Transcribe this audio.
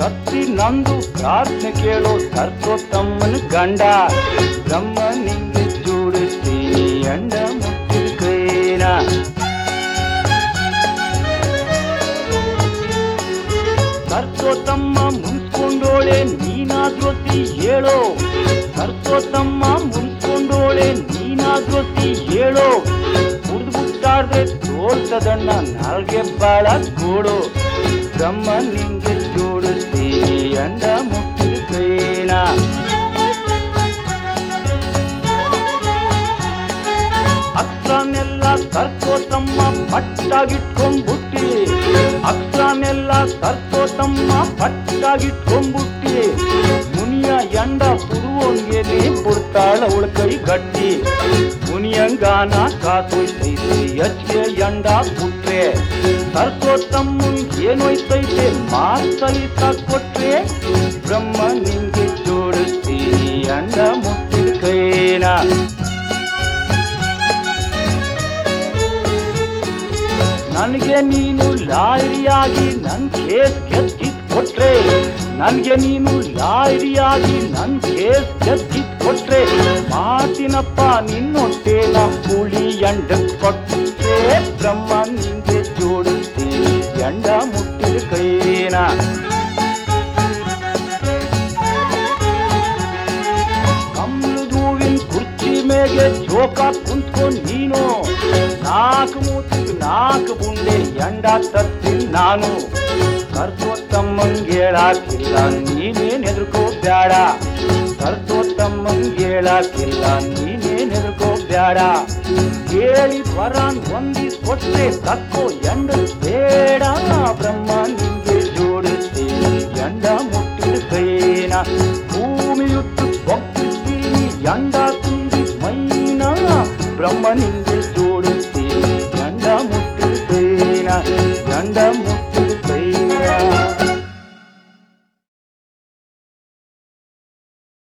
ಭಕ್ತಿ ನಂದು ಪ್ರಾರ್ಥನೆ ಕೇಳೋ ಸರ್ವೋತ್ತಮ್ಮನ ಗಂಡ ಬ್ರಹ್ಮ ನಿಂಗೆ ಜೋಡಿಸ್ತೀನಿ ಅಂಡ ಮುಟ್ಟಿದ ಕೈನ ಸರ್ವೋತ್ತಮ್ಮ ಮುನ್ಸ್ಕೊಂಡೋಳೆ ನೀನಾದ್ರೊತ್ತಿ ಹೇಳೋ ಸರ್ವೋತ್ತಮ್ಮ ಮುನ್ಸ್ಕೊಂಡೋಳೆ ನೀನಾದ್ರೊತ್ತಿ ಹೇಳೋ ಕುಡ್ದು ಬಿಟ್ಟಾಡ್ದೆ ತೋರ್ಸದಣ್ಣ ನಾಲ್ಗೆ ಬಾಳ ಗೋಡು ಬ್ರಹ್ಮ ನಿಂಗೆ ಜೋಡಿಸ್ತೀನಿ ಅಂಡ ಮುಟ್ಟಿದ ಕೈನ ಅಕ್ರನೆಲ್ಲ ಸರ್ಕೋತಮ್ಮ ಪಟ್ಟಾಗಿಟ್ಕೊಂಡ್ಬುಟ್ಟಿ ಅಕ್ರನೆಲ್ಲ ಸರ್ಕೋತಮ್ಮ ಪಟ್ಟಾಗಿಟ್ಕೊಂಡ್ಬುಟ್ಟಿ ಮುನಿಯ ಎಂಡ ಪುರುವಂಗೆ ನೀ ಬಿಡ್ತಾಳ ಉಳ್ಕೈ ಗಟ್ಟಿ ಮುನಿಯಂಗಾನ ಕಾತೋಯ್ತೈತೆ ಎಚ್ಗೆ ಎಂಡ ಪುಟ್ರೆ ಸರ್ಕೋತಮ್ಮನ್ ಏನೋಯ್ತೈತೆ ಮಾತಲಿತ ಕೊಟ್ರೆ ಬ್ರಹ್ಮ ನಿಂಗೆ ಜೋಡಿಸ್ತೀನಿ ಅಂಡ ಮುಟ್ಟಿದ ಕೈನ ನನಗೆ ನೀನು ಲಾಯರಿಯಾಗಿ ನನ್ ಕೇಸ್ ಗೆದ್ದಿದ್ ಕೊಟ್ರೆ ನನಗೆ ನೀನು ಲಾಯರಿಯಾಗಿ ನನ್ ಕೇಸ್ ಗೆದ್ದಿದ್ ಕೊಟ್ರೆ ಮಾತಿನಪ್ಪ ನಿನ್ನೊಟ್ಟೇನ ಕೂಳಿ ಎಂಡ ಕೊಟ್ರೆ ಬ್ರಹ್ಮ ನಿಂಗೆ ಜೋಡಿಸ್ತೀನಿ ಎಂಡ ಮುಟ್ಟಿದ ಕೈನ ಕಮ್ಮದ ಹೂವಿನ ಕುರ್ಚಿ ಮೇಗೆ ಜೋಕ ಕುಂತ್ಕೊಂಡ್ ನೀನು ನಾಲ್ಕು ಮೂತಿಗೆ ನಾಲ್ಕು ಬುಂಡೆ ಎಂಡ ತರ್ತೀನಿ ನಾನು ಕರ್ಕೋತಮ್ಮಂಗೇಳಾಕಿಲ್ಲ ನೀನೇನ್ ಹೆದರ್ಕೋ ಬ್ಯಾಡ ಕರ್ಕೋತಮ್ಮಂಗೇಳಾಕಿಲ್ಲ ನೀನೇನ್ ಹೆದರ್ಕೋ ಬ್ಯಾಡ ಕೇಳಿ ವರಾನ್ ಹೊಂದಿಸ್ ಕೊಟ್ರೆ ತಕ್ಕೋ ಎಂಡ ಬೇಡ ಬ್ರಹ್ಮ ನೀ